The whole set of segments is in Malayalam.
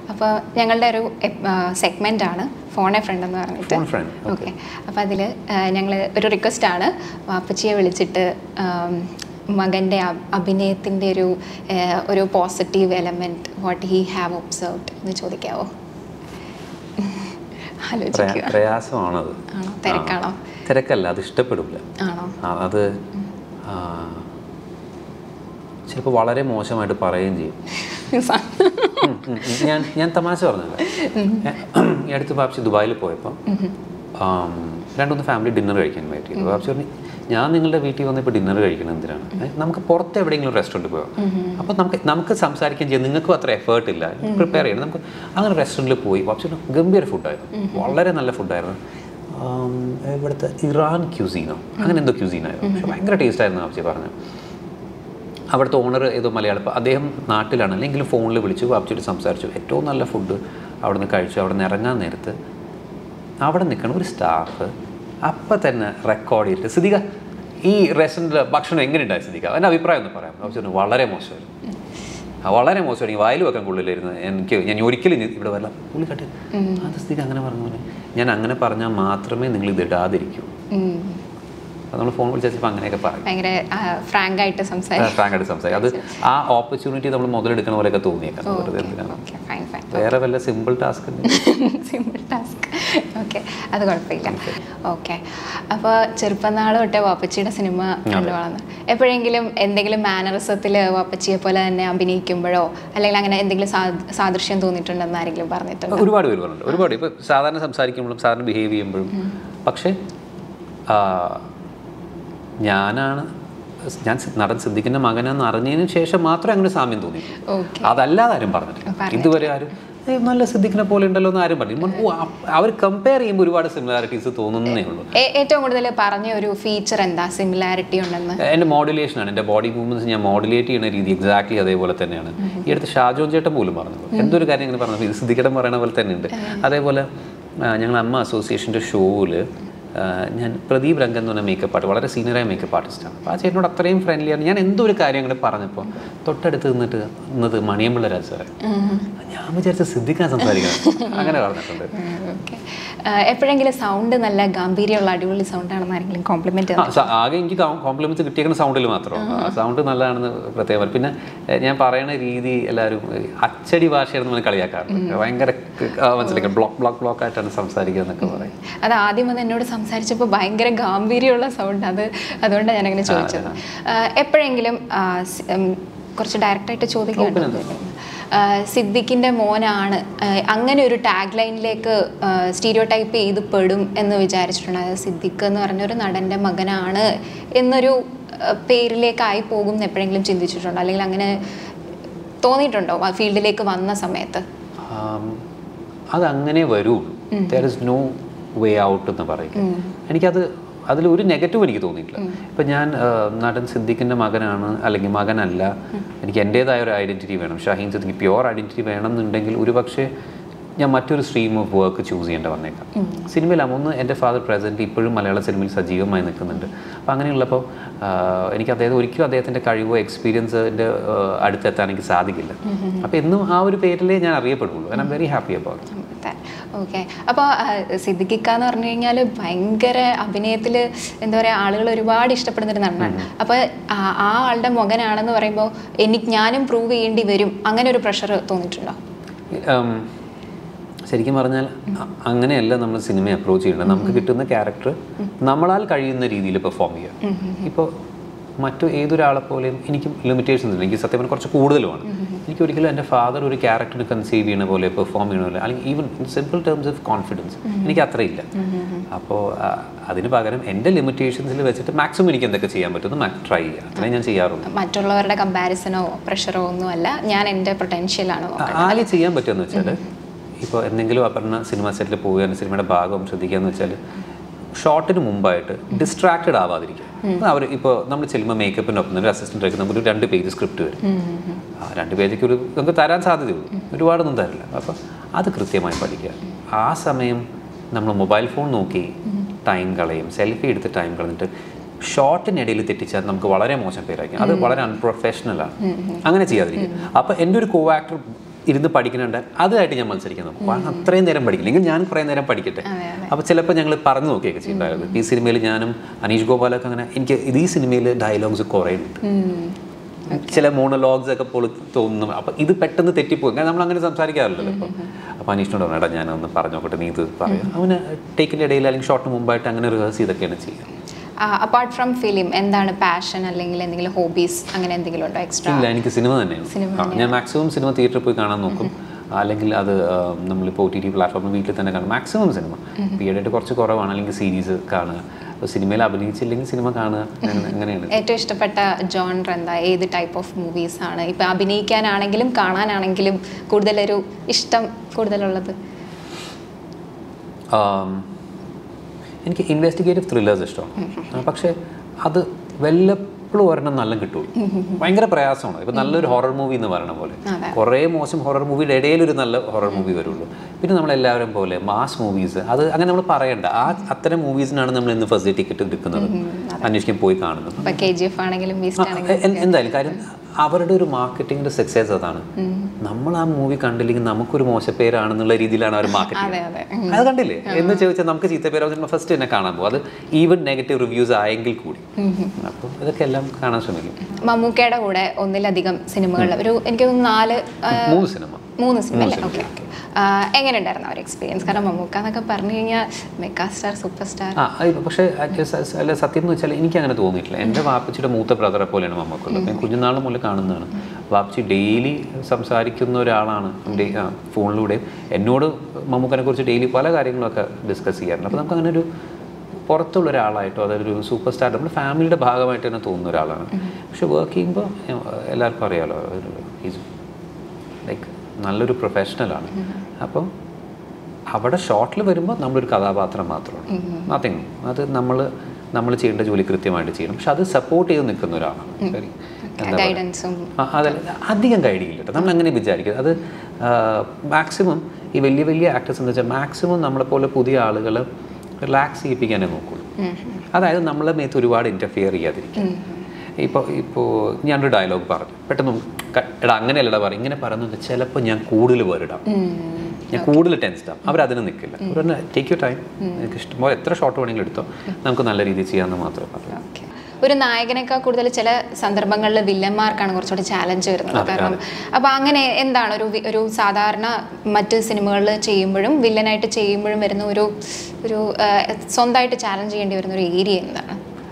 അപ്പോൾ ഞങ്ങളുടെ ഒരു സെഗ്മെൻ്റ് ആണ് ഫോണെ ഫ്രണ്ട് എന്ന് പറഞ്ഞിട്ട് Phone friend, okay. ഓക്കെ അപ്പോൾ അതിൽ ഞങ്ങൾ ഒരു റിക്വസ്റ്റ് ആണ് വാപ്പച്ചിയെ വിളിച്ചിട്ട് ആം, മകൻ്റെ അ- അഭിനയത്തിൻ്റെ ഒരു ആ, ഒരു positive element what he have observed എന്ന് ചോദിക്കാവോ പ്രയാ- ആലോചിക്കുക പ്രയാസമാണത് ആണോ തിരക്കാണോ ആ. തിരക്കല്ല അത് ഇഷ്ടപ്പെടില്ല ആണോ ആ, അത് ചിലപ്പോൾ വളരെ മോശമായിട്ട് പറയുകയും ചെയ്യും ഉം, ഉം, ഉം. ഞാൻ ഞാൻ തമാശ പറഞ്ഞല്ല ഈ അടുത്ത് ബാപ്സി ദുബായിൽ പോയപ്പോൾ ആം, രണ്ടൊന്ന് ഫാമിലി ഡിന്നർ കഴിക്കാൻ വെയിറ്റ് ചെയ്തു ബാപ്സി പറഞ്ഞു ഞാൻ നിങ്ങളുടെ വീട്ടിൽ വന്നിപ്പോൾ ഡിന്നർ കഴിക്കണം എന്തിനാണ് ഏ, നമുക്ക് പുറത്ത് എവിടെയെങ്കിലും റെസ്റ്റോറൻറ്റ് പോകാം അപ്പോൾ നമുക്ക് നമുക്ക് സംസാരിക്കാൻ ചെയ്യാം നിങ്ങൾക്കും അത്ര എഫേർട്ട് ഇല്ല പ്രിപ്പയർ ചെയ്യണം നമുക്ക് അങ്ങനെ റെസ്റ്റോറൻറ്റിൽ പോയി ബാപ്സി പറഞ്ഞു, ഗംഭീര ഫുഡായിരുന്നു വളരെ നല്ല ഫുഡായിരുന്നു ആം, ഇവിടുത്തെ ഇറാൻ ക്യൂസീനോ അങ്ങനെ എന്തോ ക്യൂസീനായിരുന്നു പക്ഷെ ഭയങ്കര ടേസ്റ്റ് ആയിരുന്നു ബാപ്സി പറഞ്ഞു അവിടുത്തെ ഓണർ ഏതോ മലയാളം അപ്പോൾ അദ്ദേഹം നാട്ടിലാണ് അല്ലെങ്കിൽ ഫോണിൽ വിളിച്ചു ബാബുജിയോട് സംസാരിച്ചു ഏറ്റവും നല്ല ഫുഡ് അവിടെ നിന്ന് കഴിച്ചു അവിടെ നിന്ന് ഇറങ്ങാൻ നേരത്ത് അവിടെ നിൽക്കണ ഒരു സ്റ്റാഫ് അപ്പം തന്നെ റെക്കോർഡ് ചെയ്തിട്ട് സിദ്ദിഖ ഈ റെസ്റ്റോറൻറ്റിൽ ഭക്ഷണം എങ്ങനെയുണ്ടായി സിദ്ദിഖ എൻ്റെ അഭിപ്രായം ഒന്ന് പറയാം ബാബുജി പറഞ്ഞു വളരെ മോശമായിരുന്നു ആ, വളരെ മോശമാണ് ഈ വായിൽ വെക്കാൻ കൊള്ളില്ലായിരുന്നു എനിക്ക് ഞാൻ ഒരിക്കലും ഇനി ഇവിടെ വല്ല പുള്ളി കട്ട് അത് സ്ഥിതി അങ്ങനെ പറഞ്ഞു പോലെ ഞാൻ അങ്ങനെ പറഞ്ഞാൽ മാത്രമേ നിങ്ങൾ ഇത് ഇടാതിരിക്കൂ ഉം. അത് നമ്മൾ ഫോൺ വിളിച്ചപ്പോൾ അങ്ങനെയൊക്കെ പറയും ഭയങ്കര ഫ്രാങ്ക് ആയിട്ട് സംസാരിക്കും ഫ്രാങ്കായിട്ട് സംസാരിക്കും അത് ആ ഓപ്പർച്യൂണിറ്റി നമ്മൾ മുതലെടുക്കണ പോലെയൊക്കെ തോന്നിയേക്കാം വെറുതെ എന്തിനാണ് ഓക്കെ ഫൈൻ ഫൈൻ വേറെ വല്ല simple task simple task okay അത് കുഴപ്പമില്ല ഓക്കെ അപ്പോൾ ചെറുപ്പനാൾ തൊട്ടേ വാപ്പച്ചിയുടെ സിനിമ കണ്ടു വളർന്നു എപ്പോഴെങ്കിലും എന്തെങ്കിലും മാനറിസത്തിൽ വാപ്പച്ചിയെ പോലെ തന്നെ അഭിനയിക്കുമ്പോഴോ അല്ലെങ്കിൽ അങ്ങനെ എന്തെങ്കിലും സാ- സാദൃശ്യം തോന്നിയിട്ടുണ്ടെന്ന് ആരെങ്കിലും പറഞ്ഞിട്ടുണ്ടോ ഒരുപാട് പേര് പറഞ്ഞിട്ടുണ്ട് ഒരുപാട് ഇപ്പോൾ സാധാരണ സംസാരിക്കുമ്പോഴും സാധാരണ ബിഹേവ് ചെയ്യുമ്പോഴും പക്ഷേ ആ, ഞാനാണ് ഞാൻ സി- നടൻ സിദ്ദിഖിൻ്റെ മകനെന്ന് അറിഞ്ഞതിന് ശേഷം മാത്രമേ അങ്ങനെ സാമ്യം തോന്നിയിട്ടുള്ളൂ ഓക്കെ അതല്ലാതെ ആരും പറഞ്ഞിട്ടില്ല ഇതുവരെ ആരും "ഏയ് നല്ല സിദ്ദിഖിനെ പോലെ ഉണ്ടല്ലോ എന്ന് ആരും പറഞ്ഞു ഓ അവർ കമ്പയർ ചെയ്യുമ്പോൾ ഒരുപാട് സിമിലാരിറ്റീസ് തോന്നുന്നേ ഉള്ളൂ ഏറ്റവും കൂടുതൽ പറഞ്ഞ ഒരു ഫീച്ചർ എന്താ സിമിലാരിറ്റി ഉണ്ടെന്ന് എൻ്റെ മോഡുലേഷൻ ആണ് എൻ്റെ ബോഡി മൂവ്മെന്റ്സ് ഞാൻ മോഡുലേറ്റ് ചെയ്യുന്ന രീതി എക്സാക്ട്ലി അതേപോലെ തന്നെയാണ് ഈ അടുത്ത് ഷാജോൻ ചേട്ടൻ പോലും പറഞ്ഞു എന്തൊരു കാര്യം ഇങ്ങനെ പറഞ്ഞു ഇത് സിദ്ദിഖിടം പറയണ പോലെ തന്നെ ഉണ്ട് അതേപോലെ ഞങ്ങൾ അമ്മ അസോസിയേഷൻ്റെ ഷോയിൽ ഞാൻ പ്രദീപ് രംഗൻ എന്ന് പറഞ്ഞ മേക്കപ്പ് ആർട്ട് വളരെ സീനിയറായ മേക്കപ്പ് ആർട്ടിസ്റ്റാണ് അപ്പോൾ ആ ചേട്ടനോട് അത്രയും ഫ്രണ്ട്ലിയാണ് ഞാൻ എന്തോ ഒരു കാര്യം അങ്ങനെ പറഞ്ഞപ്പോൾ തൊട്ടടുത്ത് നിന്നിട്ട് നിന്നത് മണിയമ്പിള്ള രാജ് സാറേ ഞാൻ വിചാരിച്ച സിദ്ദിഖാൻ സംസാരിക്കണം അങ്ങനെ പറഞ്ഞിട്ടുണ്ട് ഓക്കെ എപ്പോഴെങ്കിലും സൗണ്ട് നല്ല ഗാംഭീര്യമുള്ള അടിപൊളി സൗണ്ട് ആണെന്ന് ആരെങ്കിലും കോംപ്ലിമെന്റ് ആ, സ- ആകെ എനിക്ക് കോംപ്ലിമെന്റ്സ് കിട്ടിയേക്കുന്ന സൗണ്ടിൽ മാത്രം ആ സൗണ്ട് നല്ലതാണെന്ന് പ്രത്യേകം പറയും. പിന്നെ എ, ഞാൻ പറയുന്ന രീതി എല്ലാവരും ഏ, അച്ചടി ഭാഷയാണെന്ന് നമ്മൾ കളിയാക്കാറുണ്ട് ഭയങ്കര മനസ്സിലാക്കാം ബ്ലോക്ക് ബ്ലോക്ക് ബ്ലോക്ക് ആയിട്ടാണ് സംസാരിക്കുക എന്നൊക്കെ പറയും അത് ആദ്യം വന്ന് എന്നോട് സംസാരിച്ചപ്പോൾ ഭയങ്കര ഗാംഭീര്യമുള്ള സൗണ്ട് അത് അതുകൊണ്ടാണ് ഞാൻ അങ്ങനെ ചോദിച്ചത് ആ, എപ്പോഴെങ്കിലും ആ, സി- ഉം, കുറച്ച് ഡയറക്റ്റായിട്ട് ചോദിക്കുന്നുണ്ട് സിദ്ദിഖിൻ്റെ മോനാണ് ആ, അങ്ങനെ ഒരു ടാഗ് ലൈനിലേക്ക് സ്റ്റീരിയോ ടൈപ്പ് ചെയ്ത് പെടും എന്ന് വിചാരിച്ചിട്ടുണ്ട് അതായത് സിദ്ദിഖ് എന്ന് പറഞ്ഞൊരു നടൻ്റെ മകനാണ് എന്നൊരു ആ, പേരിലേക്കായി പോകും എന്ന് എപ്പോഴെങ്കിലും ചിന്തിച്ചിട്ടുണ്ടോ അല്ലെങ്കിൽ അങ്ങനെ തോന്നിയിട്ടുണ്ടോ ആ ഫീൽഡിലേക്ക് വന്ന സമയത്ത് ആം, അതങ്ങനെ വരുള്ളൂ there is no way out എന്ന് പറയും എനിക്കത് അതിൽ ഒരു നെഗറ്റീവ് എനിക്ക് തോന്നിയിട്ടില്ല ഇപ്പം ഞാൻ ആ, നടൻ സിദ്ദിഖിൻ്റെ മകനാണ് അല്ലെങ്കിൽ മകനല്ല എനിക്ക് എൻ്റേതായ ഒരു ഐഡൻറ്റിറ്റി വേണം ഷാഹീൻ സിദ്ദിഖ് പ്യുവർ ഐഡൻറ്റിറ്റി വേണം എന്നുണ്ടെങ്കിൽ ഒരു പക്ഷേ ഞാൻ മറ്റൊരു സ്ട്രീം ഓഫ് വർക്ക് ചൂസ് ചെയ്യേണ്ട വന്നേക്കാം സിനിമയിലാകും ഒന്ന് എൻ്റെ ഫാദർ പ്രസൻറ്റ് ഇപ്പോഴും മലയാള സിനിമയിൽ സജീവമായി നിൽക്കുന്നുണ്ട് അപ്പോൾ അങ്ങനെയുള്ളപ്പോൾ ആ, എനിക്ക് അദ്ദേഹം ഒരിക്കലും അദ്ദേഹത്തിൻ്റെ കഴിവോ എക്സ്പീരിയൻസിൻ്റെ അടുത്തെത്താൻ എനിക്ക് സാധിക്കില്ല അപ്പോൾ എന്നും ആ ഒരു പേരിലേ ഞാൻ അറിയപ്പെടുള്ളൂ I am very happy about okay അപ്പോൾ സിദ്ദിഖിക്ക എന്ന് പറഞ്ഞു കഴിഞ്ഞാൽ ഭയങ്കര അഭിനയത്തിൽ എന്താ പറയുക ആളുകൾ ഒരുപാട് ഇഷ്ടപ്പെടുന്ന ഒരു നടനാണ് അപ്പോൾ ആ ആ ആളുടെ മകനാണെന്ന് പറയുമ്പോൾ എനിക്ക് ഞാനും പ്രൂവ് ചെയ്യേണ്ടി വരും അങ്ങനെ ഒരു പ്രഷർ തോന്നിയിട്ടുണ്ടോ ഉം, ശരിക്കും പറഞ്ഞാൽ അ- അങ്ങനെയല്ല നമ്മൾ സിനിമയെ അപ്രോച്ച് ചെയ്യേണ്ടത് നമുക്ക് കിട്ടുന്ന ക്യാരക്ടർ നമ്മളാൽ കഴിയുന്ന രീതിയിൽ പെർഫോം ചെയ്യുക ഇപ്പോൾ മറ്റു ഏതൊരാളെ പോലെയും എനിക്കും ലിമിറ്റേഷൻസ് ഉണ്ട് എനിക്ക് സത്യം പറഞ്ഞാൽ കുറച്ച് കൂടുതലുമാണ് എനിക്ക് ഒരിക്കലും എൻ്റെ ഫാദർ ഒരു ക്യാരക്ടർ കൺസീവ് ചെയ്യണ പോലെ പെർഫോം ചെയ്യണ പോലെ അല്ലെങ്കിൽ even in simple terms of confidence എനിക്ക് അത്രയില്ല അപ്പോൾ അതിന് പകരം എൻ്റെ ലിമിറ്റേഷൻസിൽ വെച്ചിട്ട് മാക്സിമം എനിക്ക് എന്തൊക്കെ ചെയ്യാൻ പറ്റുമെന്ന് ട്രൈ ചെയ്യുക അത്രേ ഞാൻ ചെയ്യാറുള്ളൂ മറ്റുള്ളവരുടെ കമ്പാരിസണോ പ്രഷറോ ഒന്നുമല്ല ഞാൻ എൻ്റെ പൊട്ടൻഷ്യലാണ് ആ- ആലി ചെയ്യാൻ പറ്റുമെന്ന് വെച്ചാൽ ഇപ്പോൾ എന്തെങ്കിലും അപർണ സിനിമ സെറ്റിൽ പോവുകയാണ് സിനിമയുടെ ഭാഗം ശ്രദ്ധിക്കുക വെച്ചാൽ ഷോട്ടിന് മുമ്പായിട്ട് ഡിസ്ട്രാക്റ്റഡ് ആവാതിരിക്കുക അവർ ഇപ്പോൾ നമ്മൾ ചെല്ലുമ്പോൾ മേക്കപ്പിനൊപ്പം ഒരു അസിസ്റ്റൻ്റ് ആയിട്ട് നമുക്ക് ഒരു രണ്ട് പേജ് സ്ക്രിപ്റ്റ് വരും ആ രണ്ട് പേജൊക്കെ ഒരു നമുക്ക് തരാൻ സാധ്യതയുള്ളൂ ഒരുപാടൊന്നും തരില്ല അപ്പോൾ അത് കൃത്യമായി പഠിക്കുക ആ സമയം നമ്മൾ മൊബൈൽ ഫോൺ നോക്കി ടൈം കളയും സെൽഫി എടുത്ത് ടൈം കളഞ്ഞിട്ട് ഷോർട്ടിനിടയിൽ തെറ്റിച്ചാൽ നമുക്ക് വളരെ മോശം പേരായിരിക്കും അത് വളരെ അൺപ്രൊഫഷണലാണ് അങ്ങനെ ചെയ്യാതിരിക്കും അപ്പോൾ എൻ്റെ ഒരു കോ ആക്ടർ ഇരുന്ന് പഠിക്കുന്നുണ്ട് അതുമായിട്ട് ഞാൻ മത്സരിക്കുന്നു അപ്പോൾ അത്രയും നേരം പഠിക്കില്ല എങ്കിൽ ഞാൻ കുറേ നേരം പഠിക്കട്ടെ അപ്പോൾ ചിലപ്പോൾ ഞങ്ങൾ പറഞ്ഞു നോക്കിയൊക്കെ ചെയ്യുന്നുണ്ടായിരുന്നു ഈ സിനിമയിൽ ഞാനും അനീഷ് ഗോപാലൊക്കെ അങ്ങനെ എനിക്ക് ഇത് ഈ സിനിമയിൽ ഡയലോഗ്സ് കുറേ ഉണ്ട് ചില മോണോലോഗ്സ് ഒക്കെ പൊളി തോന്നുന്നു അപ്പം ഇത് പെട്ടെന്ന് തെറ്റിപ്പോകും കാരണം നമ്മൾ അങ്ങനെ സംസാരിക്കാറില്ലല്ലോ ഇപ്പം അപ്പോൾ അനീഷിനോട് പറഞ്ഞു എടാ ഞാനൊന്ന് പറഞ്ഞു നോക്കട്ടെ നീ ഇത് പറയാം അവന് ടേക്കിൻ്റെ ഇടയിൽ അല്ലെങ്കിൽ ഷോർട്ടിന് മുമ്പായിട്ട് അങ്ങനെ റിഹേഴ്സ് ചെയ്തൊക്കെയാണ് ചെയ്യുക അപ്പാർട്ട് ഫ്രം ഫിലിം എന്താണ് പാഷൻ അല്ലെങ്കിൽ എന്തെങ്കിലും ഹോബീസ് അങ്ങനെ എന്തെങ്കിലും ഉണ്ടോ എക്സ്ട്രാ ഇല്ല എനിക്ക് സിനിമ തന്നെയാണ് സിനിമ ആ, ഞാൻ മാക്സിമം സിനിമ തിയേറ്ററിൽ പോയി കാണാൻ നോക്കും അല്ലെങ്കിൽ അത് ആ, നമ്മളിപ്പോൾ ഒ ടി ടി പ്ലാറ്റ്ഫോമിൽ വീട്ടിൽ തന്നെ കാണും മാക്സിമം സിനിമ ഈയിടെയായിട്ട് കുറച്ച് കുറവാണ് അല്ലെങ്കിൽ സീരീസ് കാണുക അപ്പോൾ സിനിമയിൽ അഭിനയിച്ചില്ലെങ്കിൽ സിനിമ കാണുക അങ്ങനെ- അങ്ങനെയാണ് ഏറ്റവും ഇഷ്ടപ്പെട്ട ജോണർ എന്താ ഏത് ടൈപ്പ് ഓഫ് മൂവീസ് ആണ് ഇപ്പൊ അഭിനയിക്കാനാണെങ്കിലും കാണാനാണെങ്കിലും കൂടുതലൊരു ഇഷ്ടം കൂടുതലുള്ളത് ആം, എനിക്ക് ഇൻവെസ്റ്റിഗേറ്റീവ് ത്രില്ലേഴ്സ് ഇഷ്ടമാണ് ആ, പക്ഷേ അത് വല്ലപ്പോഴും ഒരെണ്ണം നല്ല കിട്ടുള്ളൂ ഭയങ്കര പ്രയാസമാണ് ഇപ്പം നല്ലൊരു ഹൊറർ മൂവി എന്ന് പറയണ പോലെ അതെ. കുറേ മോശം ഹൊറർ മൂവിയുടെ ഇടയിൽ ഒരു നല്ല ഹൊറർ മൂവി വരുള്ളൂ പിന്നെ നമ്മളെല്ലാവരും പോലെ മാസ് മൂവീസ് അത് അങ്ങനെ നമ്മൾ പറയണ്ട ആ അത്തരം മൂവീസിനാണ് നമ്മൾ ഇന്ന് ഫസ്റ്റ് ടിക്കറ്റ് എടുക്കുന്നത് അന്വേഷിക്കാൻ പോയി കാണുന്നത് ഇപ്പൊ കെ ജി എഫ് ആണെങ്കിലും ബീസ്റ്റ് ആ, ആണെങ്കിലും എ- എന്തായാലും കാര്യം അവരുടെ ഒരു മാർക്കറ്റിംഗിന്റെ സക്സസ് അതാണ് നമ്മൾ ആ മൂവി കണ്ടില്ലെങ്കിൽ നമുക്കൊരു മോശപ്പേരാണെന്നുള്ള രീതിയിലാണ് അവർ മാർക്കറ്റ് അതെ അതെ അത് കണ്ടില്ലേ എന്ന് ചോദിച്ചാൽ നമുക്ക് ചീത്തപ്പേരാവുന്ന ഫസ്റ്റ് തന്നെ കാണാൻ പോകും അത് ഈവൻ നെഗറ്റീവ് റിവ്യൂസ് ആയെങ്കിൽ കൂടി അപ്പോൾ ഇതൊക്കെ എല്ലാം കാണാൻ ശ്രമിക്കും മമ്മൂക്കയുടെ കൂടെ ഒന്നിലധികം സിനിമകൾ ഒരു എനിക്ക് തോന്നുന്നു നാല് ആ, മൂന്ന് സിനിമ മൂന്ന് സിനിമ അല്ലേ ഓക്കെ ഓക്കെ എങ്ങനെ ഉണ്ടായിരുന്നു അവർ എക്സ്പീരിയൻസ് കാരണം മമ്മൂക്ക എന്നൊക്കെ പറഞ്ഞു കഴിഞ്ഞാൽ മെഗാ സ്റ്റാർ സൂപ്പർ സ്റ്റാർ ആ അത് പക്ഷേ അത് സ- സ- അല്ല സത്യം എന്ന് വെച്ചാൽ എനിക്ക് അങ്ങനെ തോന്നിയിട്ടില്ല എൻ്റെ വാപ്പച്ചിയുടെ മൂത്ത ബ്രദറെ പോലെയാണ് മമ്മക്കുള്ളത് ഞാൻ കുഞ്ഞുനാൾ മുതൽ കാണുന്നതാണ് വാപ്പച്ചി ഡെയിലി സംസാരിക്കുന്ന ഒരാളാണ് ഡെ- ആ, ഫോണിലൂടെ എന്നോട് മമ്മൂക്കനെ കുറിച്ച് ഡെയിലി പല കാര്യങ്ങളൊക്കെ ഡിസ്കസ് ചെയ്യാറുണ്ട് അപ്പോൾ നമുക്ക് അങ്ങനെ ഒരു പുറത്തുള്ള ഒരാളായിട്ടോ അതൊരു സൂപ്പർ സ്റ്റാർ നമ്മുടെ ഫാമിലിയുടെ ഭാഗമായിട്ട് തന്നെ തോന്നുന്ന ഒരാളാണ് പക്ഷെ വർക്ക് ചെയ്യുമ്പോൾ എല്ലാവർക്കും അറിയാലോ ഈസ് ലൈക്ക് നല്ലൊരു പ്രൊഫഷണലാണ് അപ്പം അവിടെ ഷോർട്ടിൽ വരുമ്പോൾ നമ്മളൊരു കഥാപാത്രം മാത്രമാണ് നത്തിങ് അത് നമ്മൾ നമ്മൾ ചെയ്യേണ്ട ജോലി കൃത്യമായിട്ട് ചെയ്യണം പക്ഷെ അത് സപ്പോർട്ട് ചെയ്ത് നിൽക്കുന്ന ഒരാളാണ് ശരി എന്താ പറയുക ഗൈഡൻസും ആ, അതല്ല അധികം ഗൈഡ് ചെയ്യില്ല കേട്ടോ നമ്മൾ അങ്ങനെ വിചാരിക്കുക അത് മാക്സിമം ഈ വലിയ വലിയ ആക്ടേഴ്സ് എന്ന് വെച്ചാൽ മാക്സിമം നമ്മളെപ്പോലെ പുതിയ ആളുകൾ റിലാക്സ് ചെയ്യിപ്പിക്കാനേ നോക്കുള്ളൂ അതായത് നമ്മളെ മേത്ത് ഒരുപാട് ഇൻ്റർഫിയർ ചെയ്യാതിരിക്കും ഇപ്പോൾ ഇപ്പോൾ ഞാനൊരു ഡയലോഗ് പറഞ്ഞു പെട്ടെന്ന് ക- എടാ അങ്ങനെയല്ലടാ പറയും ഇങ്ങനെ പറയുന്നത് ചിലപ്പോൾ ഞാൻ കൂടുതൽ വേറിടാം ഞാൻ കൂടുതൽ ടെൻസ്ഡ് ആവും അവരതിന് നിൽക്കില്ല അവർ ടേക്ക് യു ടൈം എനിക്ക് ഇഷ്ടംപോലെ എത്ര ഷോട്ട് വേണമെങ്കിലും എടുത്തോ നമുക്ക് നല്ല രീതിയിൽ ചെയ്യാമെന്ന് മാത്രമേ പറഞ്ഞു ഓക്കെ ഒരു നായകനേക്കാൾ കൂടുതൽ ചില സന്ദർഭങ്ങളിൽ വില്ലന്മാർക്കാണ് കുറച്ചുകൂടി ചാലഞ്ച് വരുന്നത് കാരണം അപ്പോൾ അങ്ങനെ എന്താണ് ഒരു വി- ഒരു സാധാരണ മറ്റ് സിനിമകളിൽ ചെയ്യുമ്പോഴും വില്ലനായിട്ട് ചെയ്യുമ്പോഴും വരുന്ന ഒരു ഒരു ആ, സ്വന്തമായിട്ട് ചാലഞ്ച് ചെയ്യേണ്ടി വരുന്ന ഒരു ഏരിയ എന്താണ്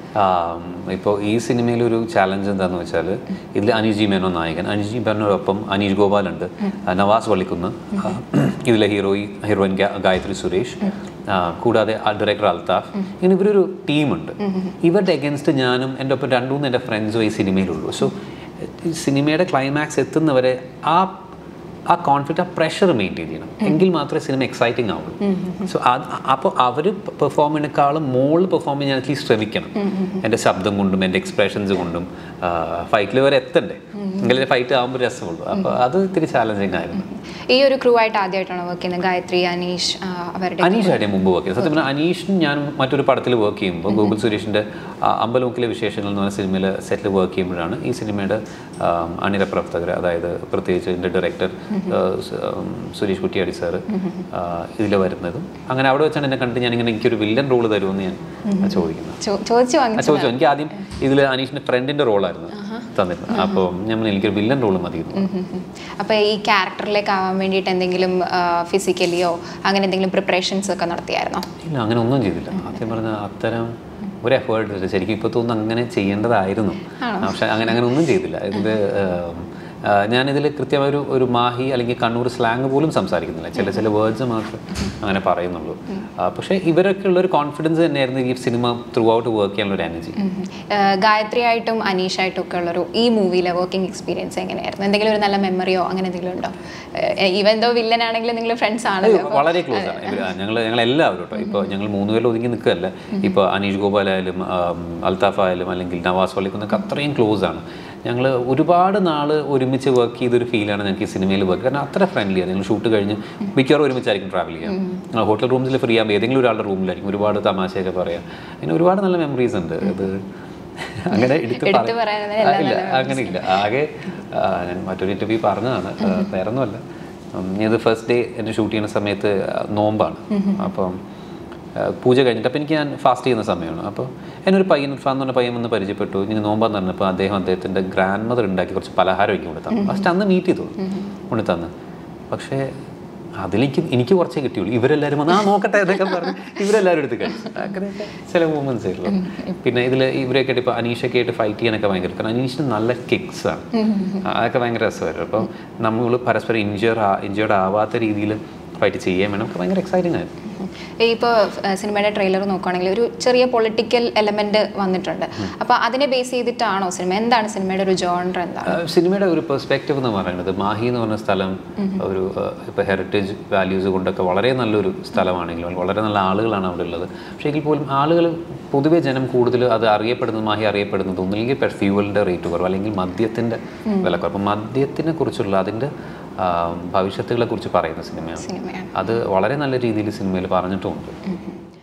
ഇപ്പോൾ ഈ സിനിമയിൽ ഒരു ചാലഞ്ച് എന്താണെന്ന് വെച്ചാൽ ഇതിൽ അനീഷ് ജി മേനോ നായകൻ അനീഷ് ജി മേനോടൊപ്പം അനീഷ് ഗോപാലുണ്ട് ആ, നവാസ് വള്ളിക്കുന്ന് ആ, ഇതിലെ ഹീറോയി ഹീറോയിൻ ഗാ- ഗായത്രി സുരേഷ് ആ, കൂടാതെ ഡയറക്ടർ അൽത്താഫ് ഇങ്ങനെ ഇവരൊരു ടീമുണ്ട് ഇവരുടെ എഗൻസ്റ്റ് ഞാനും എൻ്റെ ഒപ്പം രണ്ടു മൂന്ന് എൻ്റെ ഫ്രണ്ട്സും ഈ സിനിമയിലുള്ളൂ സോ ഈ സിനിമയുടെ ക്ലൈമാക്സ് എത്തുന്നവരെ ആ ആ കോൺഫ്ലിക്റ്റ് ആ പ്രഷർ മെയിൻറ്റെയിൻ ചെയ്യണം എങ്കിൽ മാത്രമേ സിനിമ എക്സൈറ്റിംഗ് ആവുള്ളൂ സോ അത് അപ്പോൾ അവർ പെർഫോം ചെയ്യുന്നേക്കാളും മോളിൽ പെർഫോം ചെയ്യാൻ അറ്റ്ലീസ്റ്റ് ശ്രമിക്കണം എൻ്റെ ശബ്ദം കൊണ്ടും എൻ്റെ എക്സ്പ്രഷൻസ് കൊണ്ടും ഫൈറ്റിൽ വരെ എത്തണ്ടേ എങ്കിലേ ഫൈറ്റ് ആകുമ്പോൾ രസമുള്ളൂ അപ്പോൾ അത് ഇത്തിരി ചാലഞ്ചിങ് ആയിരുന്നു ഈ ഒരു ക്രൂ ആയിട്ട് ആദ്യമായിട്ടാണ് വർക്ക് ചെയ്യുന്നത് ഗായത്രി അനീഷ് ആ, അവരുടെ അനീഷ് ആയിട്ട് മുമ്പ് വർക്ക് ചെയ്തു സത്യം പറഞ്ഞാൽ അനീഷും ഞാനും മറ്റൊരു പടത്തിൽ വർക്ക് ചെയ്യുമ്പോൾ ഗൂഗിൾ സുരേഷിൻ്റെ അമ്പലമുക്കിലെ വിശേഷങ്ങൾ എന്ന് പറഞ്ഞ സിനിമയിൽ സെറ്റിൽ വർക്ക് ചെയ്യുമ്പോഴാണ് ഈ സിനിമയുടെ ആം, അണിയറ പ്രവർത്തകർ അതായത് പ്രത്യേകിച്ച് ഇതിൻ്റെ ഡയറക്ടർ സുരേഷ് കുറ്റിയാടി സാറ് ഇതിൽ വരുന്നതും അങ്ങനെ അവിടെ വെച്ചാണ് എന്നെ കണ്ടിട്ട് ഞാനിങ്ങനെ എനിക്കൊരു വില്ലൻ റോള് തരുമെന്ന് ഞാൻ ചോദിക്കുന്നത് ചോ- ചോദിച്ചു ആ, വാങ്ങിച്ചു ചോദിച്ചു എനിക്ക് ആദ്യം ഇതിൽ അനീഷിൻ്റെ ഫ്രണ്ടിൻ്റെ റോളായിരുന്നു തന്നിരുന്നത് അപ്പോൾ ഞാൻ പറഞ്ഞു, എനിക്കൊരു വില്ലൻ റോള് മതി എന്ന് പറഞ്ഞു. അപ്പോൾ ഈ ക്യാരക്ടറിലേക്ക് ആവാൻ വേണ്ടിയിട്ട് എന്തെങ്കിലും ഫിസിക്കലിയോ അങ്ങനെ എന്തെങ്കിലും പ്രിപ്പറേഷൻസ് ഒക്കെ നടത്തിയായിരുന്നോ ഇല്ല അങ്ങനെ ഒന്നും ചെയ്തില്ല ആദ്യം പറഞ്ഞ അത്തരം ഒരു എഫേർട്ട് ഇല്ല ശരിക്കും ഇപ്പോൾ തോന്നുന്നു അങ്ങനെ ചെയ്യേണ്ടതായിരുന്നു പക്ഷെ അങ്ങനെ അങ്ങനെ ഒന്നും ചെയ്തില്ല ഇത് ഞാനിതിൽ കൃത്യമായൊരു ഒരു മാഹി അല്ലെങ്കിൽ കണ്ണൂർ സ്ലാങ് പോലും സംസാരിക്കുന്നില്ല ചില ചില വേർഡ്സ് മാത്രമേ അങ്ങനെ പറയുന്നുള്ളൂ ആ, പക്ഷേ ഇവരൊക്കെ ഉള്ള ഒരു കോൺഫിഡൻസ് തന്നെയായിരുന്നു ഈ സിനിമ ത്രൂ ഔട്ട് വർക്ക് ചെയ്യാനുള്ള ഒരു എനർജി ഗായത്രി ആയിട്ടും അനീഷായിട്ടും ഒക്കെ ഉള്ളൊരു ഈ മൂവിയിലെ വർക്കിംഗ് എക്സ്പീരിയൻസ് എങ്ങനെയായിരുന്നു എന്തെങ്കിലും ഒരു നല്ല മെമ്മറിയോ അങ്ങനെ എന്തെങ്കിലും ഉണ്ടോ ഈവൻ ദോ വില്ലൻ ആണെങ്കിലും നിങ്ങൾ ഫ്രണ്ട്സ് ആണല്ലോ വളരെ ക്ലോസ് ആണ് ഇവര് ഞങ്ങൾ ഞങ്ങൾ എല്ലാവരും കേട്ടോ ഇപ്പോൾ ഞങ്ങൾ മൂന്ന് പേരിൽ ഒതുങ്ങി നിൽക്കുകയല്ല ഇപ്പോൾ അനീഷ് ഗോപാൽ ആയാലും ആം, അൽത്താഫ് ആയാലും അല്ലെങ്കിൽ നവാസ് വള്ളിക്കുന്നൊക്കെ അത്രയും ക്ലോസ് ആണ് ഞങ്ങൾ ഒരുപാട് നാൾ ഒരുമിച്ച് വർക്ക് ചെയ്തൊരു ഫീലാണ് ഞങ്ങൾക്ക് ഈ സിനിമയിൽ വർക്ക് കാരണം അത്ര ഫ്രണ്ട്ലിയാണ് ഞങ്ങൾ ഷൂട്ട് കഴിഞ്ഞ് മിക്കവാറും ഒരുമിച്ചായിരിക്കും ട്രാവൽ ചെയ്യാം ഞങ്ങൾ ഹോട്ടൽ റൂംസിൽ ഫ്രീ ആകുമ്പോൾ ഏതെങ്കിലും ഒരാളുടെ റൂമിലായിരിക്കും ഒരുപാട് തമാശയൊക്കെ പറയാം അങ്ങനെ ഒരുപാട് നല്ല മെമ്മറീസ് ഉണ്ട് ഇത് അങ്ങനെ എടുത്ത് എടുത്ത് പറ- പറയാനൊന്നും ആ, ഇല്ല അങ്ങനെ ഇല്ല ആകെ ആ, ഞാൻ മറ്റൊരു ഇന്റർവ്യൂ പറഞ്ഞതാണ് ആ, വേറൊന്നുമല്ല ഉം, ഇത് ഫസ്റ്റ് ഡേ എൻ്റെ ഷൂട്ട് ചെയ്യുന്ന സമയത്ത് നോമ്പാണ് അപ്പം ആ, പൂജ കഴിഞ്ഞിട്ട് അപ്പോൾ എനിക്ക് ഞാൻ ഫാസ്റ്റ് ചെയ്യുന്ന സമയമാണ് അപ്പോൾ എന്നൊരു പയ്യൻ ഇർഫാൻ എന്ന് പറഞ്ഞ പയ്യൻ വന്ന് പരിചയപ്പെട്ടു ഇങ്ങനെ നോമ്പാന്ന് പറഞ്ഞപ്പോൾ അദ്ദേഹം അദ്ദേഹത്തിൻ്റെ ഗ്രാൻഡ് മദർ ഉണ്ടാക്കി കുറച്ച് പലഹാരം ഒക്കെ കൊണ്ട് തന്നു ഫസ്റ്റ് അന്ന് മീറ്റ് ചെയ്തു കൊണ്ട് തന്നു പക്ഷേ അതിലേക്ക് എനിക്ക് കുറച്ചേ കിട്ടിയുള്ളൂ ഇവരെല്ലാവരും വന്ന് ആ നോക്കട്ടെ എന്നൊക്കെ പറഞ്ഞ് ഇവരെല്ലാവരും എടുത്ത് കഴിച്ചു അങ്ങനെയൊക്കെ ചില മൂമെന്റ്സ് ആയിരുന്നു പിന്നെ ഇതിൽ ഇവരൊക്കെ ആയിട്ട് ഇപ്പോൾ അനീഷൊക്കെ ആയിട്ട് ഫൈറ്റ് ചെയ്യാനൊക്കെ ഭയങ്കര കാരണം അനീഷിന് നല്ല കിക്സ് ആണ് അതൊക്കെ ഭയങ്കര രസമായിരുന്നു അപ്പോൾ നമ്മൾ പരസ്പരം ഇഞ്ചർ ഇഞ്ചേർഡ് ആവാത്ത രീതിയിൽ ഫൈറ്റ് ചെയ്യാൻ വേണം ഒക്കെ ഭയങ്കര എക്സൈറ്റിംഗ് ആയിരുന്നു ഇപ്പോൾ സിനിമയുടെ ട്രെയിലർ നോക്കുകയാണെങ്കിൽ ഒരു ചെറിയ പൊളിറ്റിക്കൽ എലമെന്റ് വന്നിട്ടുണ്ട് അപ്പോൾ അതിനെ ബേസ് ചെയ്തിട്ടാണോ സിനിമ എന്താണ് സിനിമയുടെ ഒരു ജോണർ എന്താണ് ആ, സിനിമയുടെ ഒരു പെർസ്പെക്റ്റീവ് എന്ന് പറയുന്നത് മാഹി എന്ന് പറഞ്ഞ സ്ഥലം ഒരു ഇപ്പോൾ ഹെറിറ്റേജ് വാല്യൂസ് കൊണ്ടൊക്കെ വളരെ നല്ലൊരു സ്ഥലമാണെങ്കിലും വളരെ നല്ല ആളുകളാണ് അവിടെ ഉള്ളത് പക്ഷേ എങ്കിൽ പോലും ആളുകൾ പൊതുവേ ജനം കൂടുതൽ അത് അറിയപ്പെടുന്നത് മാഹി അറിയപ്പെടുന്നത് ഒന്നുമില്ലെങ്കിൽ ഫ്യൂവലിൻ്റെ റേറ്റ് കുറവ് അല്ലെങ്കിൽ മദ്യത്തിൻ്റെ വില കുറവ് അപ്പം മദ്യത്തിനെ കുറിച്ചുള്ള അതിൻ്റെ ആ, ഭവിഷ്യത്തുകളെ കുറിച്ച് പറയുന്ന സിനിമയാണ് സിനിമയാണ് അത് വളരെ നല്ല രീതിയിൽ സിനിമയിൽ പറഞ്ഞിട്ടുമുണ്ട് ഉം ഉം.